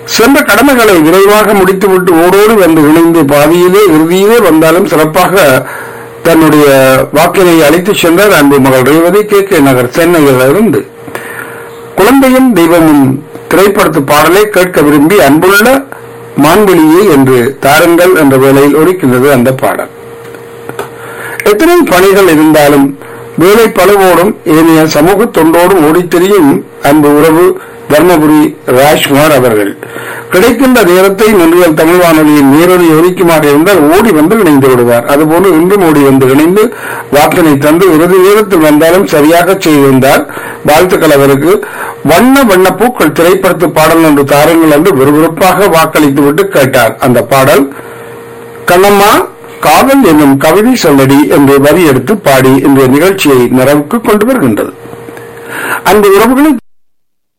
சென்ற கடமைகளை விரைவாக முடித்துவிட்டு ஓடோடு வந்து இணைந்து பாதியிலே இறுதியிலே வந்தாலும் சிறப்பாக தன்னுடைய வாக்கினை அழைத்து சென்றார் அன்பு மகள் ரேவதி கே கே நகர் சென்னையில் இருந்து குழந்தையும் தெய்வமும் திரைப்படத்து பாடலை கேட்க விரும்பி அன்புள்ள மான்வெளியே என்று தாருங்கள் என்ற வேளையில் ஒலிக்கின்றது அந்த பாடல் எத்தனை பணிகள் இருந்தாலும் வேலை பழுவோடும் ஏனைய சமூக தொண்டோடும் ஓடித் திரியும் அன்பு உறவு தர்மபுரி ராஜ்குமார் அவர்கள் கிடைக்கின்ற நேரத்தை முன்றியல் தமிழ் வானொலியின் நேரடி ஒலிக்குமாக இருந்தால் ஓடி வந்து இணைந்து விடுவார் அதுபோல இன்றும் ஓடி வந்து இணைந்து வாக்கினை தந்து இறுதி நேரத்தில் வந்தாலும் சரியாக செய்திருந்தார் வாழ்த்துக்கள் அவருக்கு வண்ண வண்ண பூக்கள் திரைப்படத்து பாடல் என்று தாருங்கள் என்று விறுவிறுப்பாக வாக்களித்து விட்டு கேட்டார் அந்த பாடல் கண்ணம்மா காதல் என்னும் கவிதை சொல்லடி என்று வரி எடுத்து பாடி இந்த நிகழ்ச்சியை நிறைவுக்கு கொண்டு வருகின்றது அந்த உறவுகளை